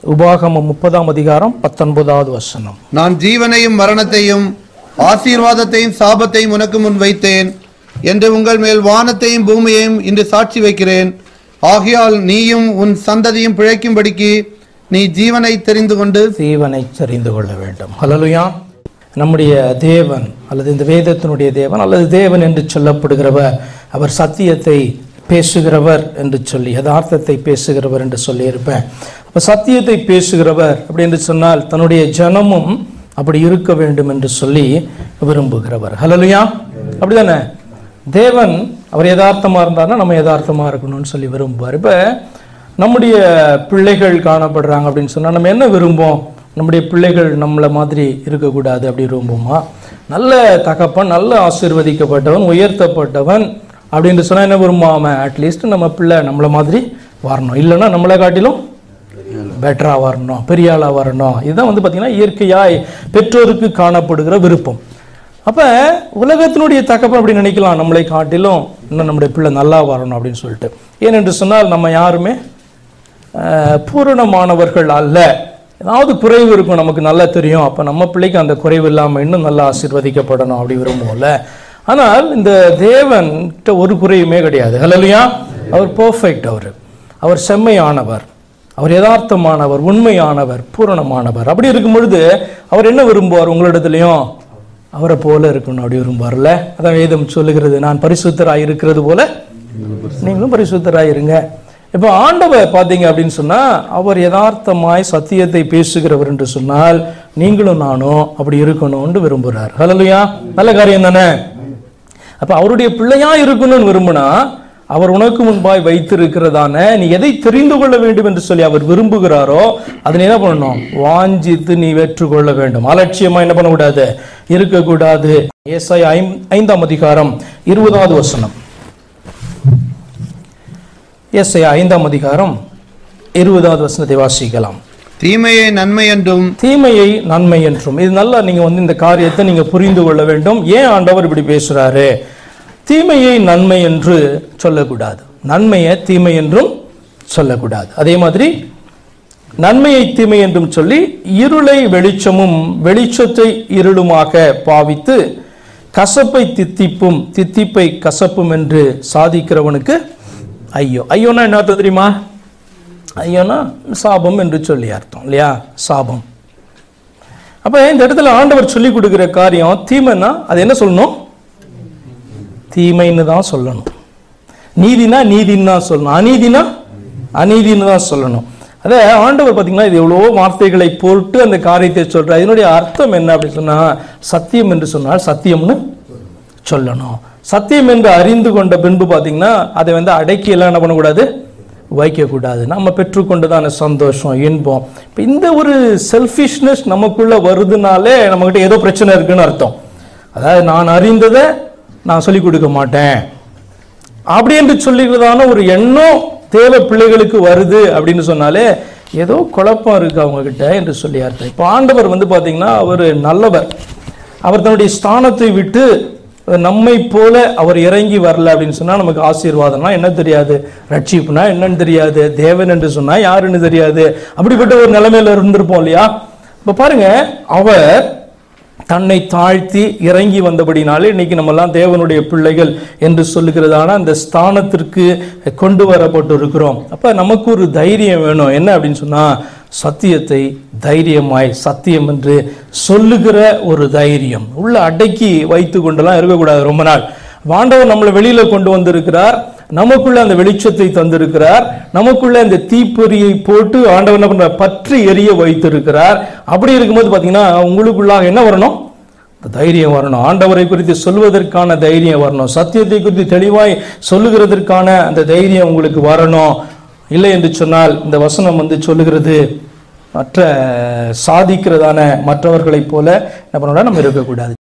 உபாகமம் முப்பதாம் அதிகாரம் பத்தொன்பதாவது வசனம் நான் ஜீவனையும் மரணத்தையும் ஆசீர்வாதத்தையும் சாபத்தையும் உனக்கு முன் வைத்தேன் என்று உங்கள் மேல் வானத்தையும் பூமியையும் இன்று சாட்சி வைக்கிறேன் ஆகையால் நீயும் உன் சந்ததியும் பிழைக்கும்படிக்கு நீ ஜீவனை தெரிந்து கொண்டு தேவனை தெரிந்து கொள்ள வேண்டும் ஹலலுயா நம்முடைய தேவன் அல்லது இந்த வேதத்தினுடைய தேவன் அல்லது தேவன் என்று சொல்லப்படுகிறவர் அவர் சத்தியத்தை பேசுகிறவர் என்று சொல்லி யதார்த்தத்தை பேசுகிறவர் என்று சொல்லியிருப்பேன் அப்போ சத்தியத்தை பேசுகிறவர் அப்படி என்று சொன்னால் தன்னுடைய ஜனமும் அப்படி இருக்க வேண்டும் என்று சொல்லி விரும்புகிறவர் ஹலலுயா அப்படிதானே தேவன் அவர் யதார்த்தமா இருந்தார்னா நம்ம யதார்த்தமா இருக்கணும்னு சொல்லி விரும்புவார் இப்போ நம்முடைய பிள்ளைகள் காணப்படுறாங்க அப்படின்னு சொன்னா நம்ம என்ன விரும்புவோம் நம்முடைய பிள்ளைகள் நம்மளை மாதிரி இருக்கக்கூடாது அப்படி விரும்புமா நல்ல தகப்பன் நல்ல ஆசீர்வதிக்கப்பட்டவன் உயர்த்தப்பட்டவன் அப்படின்னு சொன்னா என்ன விரும்பாம அட்லீஸ்ட் நம்ம பிள்ளை நம்மளை மாதிரி வரணும் இல்லைன்னா நம்மளை காட்டிலும் பெட்டரா வரணும் பெரிய ஆளா வரணும் இதுதான் வந்து பார்த்தீங்கன்னா இயற்கையாய் பெற்றோருக்கு காணப்படுகிற விருப்பம் அப்ப உலகத்தினுடைய தகப்பன் அப்படி நினைக்கலாம் நம்மளை காட்டிலும் இன்னும் நம்முடைய பிள்ளை நல்லா வரணும் அப்படின்னு சொல்லிட்டு ஏனென்று சொன்னால் நம்ம யாருமே அஹ், பூரணமானவர்கள் அல்ல ஏதாவது குறைவு இருக்கும் நமக்கு நல்லா தெரியும் அப்போ நம்ம பிள்ளைக்கு அந்த குறைவு இல்லாமல் இன்னும் நல்லா ஆசீர்வதிக்கப்படணும் அப்படி விரும்புவோம்ல ஆனால் இந்த தேவன்கிட்ட ஒரு குறையுமே கிடையாது ஹலோலியா அவர் பர்ஃபெக்ட் அவர் அவர் செம்மையானவர் அவர் யதார்த்தமானவர் உண்மையானவர் பூரணமானவர் அப்படி இருக்கும் பொழுது அவர் என்ன விரும்புவார் உங்களிடத்துலையும் அவரை போல இருக்கணும் அப்படி விரும்புவார்ல அதான் வேதம் சொல்லுகிறது நான் பரிசுத்தராய் இருக்கிறது போல நீங்களும் பரிசுத்தராய் இருங்க இப்போ ஆண்டவர் பார்த்தீங்க அப்படின்னு சொன்னா அவர் யதார்த்தமாய் சத்தியத்தை பேசுகிறவர் என்று சொன்னால் நீங்களும் நானும் அப்படி இருக்கணும்னு விரும்புகிறார் ஹலலுயா நல்ல காரியம் தானே அப்ப அவருடைய பிள்ளையா இருக்கணும்னு விரும்பினா அவர் உனக்கு முன்பாய் வைத்திருக்கிறதான நீ எதை தெரிந்து கொள்ள வேண்டும் என்று சொல்லி அவர் விரும்புகிறாரோ அதை நீ என்ன பண்ணணும் வாஞ்சித்து நீ வெற்றுக்கொள்ள வேண்டும் அலட்சியமா என்ன பண்ணக்கூடாது இருக்கக்கூடாது ஏசாய் ஐம் ஐந்தாம் அதிகாரம் இருபதாவது வசனம் ஏசாய் ஐந்தாம் அதிகாரம் இருபதாவது வசனத்தை வாசிக்கலாம் தீமையை நன்மை என்றும் தீமையை நன்மை என்றும் இது நல்லா நீங்க வந்து இந்த காரியத்தை நீங்க புரிந்து கொள்ள வேண்டும் ஏன் ஆண்டவர் இப்படி பேசுறாரு தீமையை நன்மை என்று சொல்லக்கூடாது நன்மையை தீமை என்றும் சொல்லக்கூடாது அதே மாதிரி நன்மையை தீமை என்றும் சொல்லி இருளை வெளிச்சமும் வெளிச்சத்தை இருளுமாக பாவித்து கசப்பை தித்திப்பும் தித்திப்பை கசப்பும் என்று சாதிக்கிறவனுக்கு ஐயோ ஐயோன்னா என்ன அர்த்தம் தெரியுமா ஐயோனா சாபம் என்று சொல்லி அர்த்தம் இல்லையா சாபம் அப்ப இந்த இடத்துல ஆண்டவர் சொல்லி கொடுக்கிற காரியம் தீமைன்னா அது என்ன சொல்லணும் தீமைன்னு தான் சொல்லணும் நீதினா நீதின்னு தான் சொல்லணும் அநீதினா அநீதின்னு தான் சொல்லணும் அத ஆண்டவர் பார்த்தீங்கன்னா இது எவ்வளவோ வார்த்தைகளை போட்டு அந்த காரியத்தை சொல்றார் இதனுடைய அர்த்தம் என்ன அப்படின்னு சொன்னா சத்தியம் என்று சொன்னால் சத்தியம்னு சொல்லணும் சத்தியம் என்று அறிந்து கொண்ட பின்பு பார்த்தீங்கன்னா அதை வந்து அடக்கி எல்லாம் என்ன பண்ணக்கூடாது வைக்கக்கூடாது நம்ம பெற்றுக்கொண்டதான சந்தோஷம் இன்பம் இப்போ இந்த ஒரு செல்ஃபிஷ்னஸ் நமக்குள்ள வருதுனாலே நம்மகிட்ட ஏதோ பிரச்சனை இருக்குன்னு அர்த்தம் அதாவது நான் அறிந்ததை நான் சொல்லிக் கொடுக்க மாட்டேன் அப்படி என்று சொல்லிக்கிறதான ஒரு எண்ணம் தேவ பிள்ளைகளுக்கு வருது அப்படின்னு சொன்னாலே ஏதோ குழப்பம் இருக்கு அவங்க கிட்ட என்று சொல்லி அர்த்தம் இப்போ ஆண்டவர் வந்து பார்த்தீங்கன்னா அவர் நல்லவர் அவர் தன்னுடைய ஸ்தானத்தை விட்டு நம்மை போல அவர் இறங்கி வரல அப்படின்னு சொன்னா நமக்கு ஆசீர்வாதம்னா என்ன தெரியாது ரட்சிப்புனா என்னன்னு தெரியாது தேவன் என்று சொன்னா யாருன்னு தெரியாது அப்படிப்பட்ட ஒரு நிலைமையில இருந்திருப்போம் இல்லையா இப்ப பாருங்க அவர் தன்னை தாழ்த்தி இறங்கி வந்தபடினாலே இன்னைக்கு நம்மெல்லாம் தேவனுடைய பிள்ளைகள் என்று சொல்லுகிறதான அந்த ஸ்தானத்திற்கு கொண்டு வரப்பட்டு இருக்கிறோம் அப்ப நமக்கு ஒரு தைரியம் வேணும் என்ன அப்படின்னு சொன்னா சத்தியத்தை தைரியமாய் சத்தியம் என்று சொல்லுகிற ஒரு தைரியம் உள்ள அடக்கி வைத்து கொண்டெல்லாம் இருக்கக்கூடாது ரொம்ப நாள் ஆண்டவர் நம்மளை வெளியில கொண்டு வந்திருக்கிறார் நமக்குள்ள அந்த வெளிச்சத்தை தந்திருக்கிறார் நமக்குள்ள அந்த தீப்பொறியை போட்டு ஆண்டவர் என்ன பண்ற பற்றி எரிய வைத்திருக்கிறார் அப்படி இருக்கும்போது பாத்தீங்கன்னா உங்களுக்குள்ளாக என்ன வரணும் இந்த தைரியம் வரணும் ஆண்டவரை குறித்து சொல்வதற்கான தைரியம் வரணும் சத்தியத்தை குறித்து தெளிவாய் சொல்லுகிறதற்கான அந்த தைரியம் உங்களுக்கு வரணும் இல்லை என்று சொன்னால் இந்த வசனம் வந்து சொல்லுகிறது மற்ற சாதிக்கிறதான மற்றவர்களைப் போல என்ன பண்ணக்கூடாது நம்ம இருக்கக்கூடாது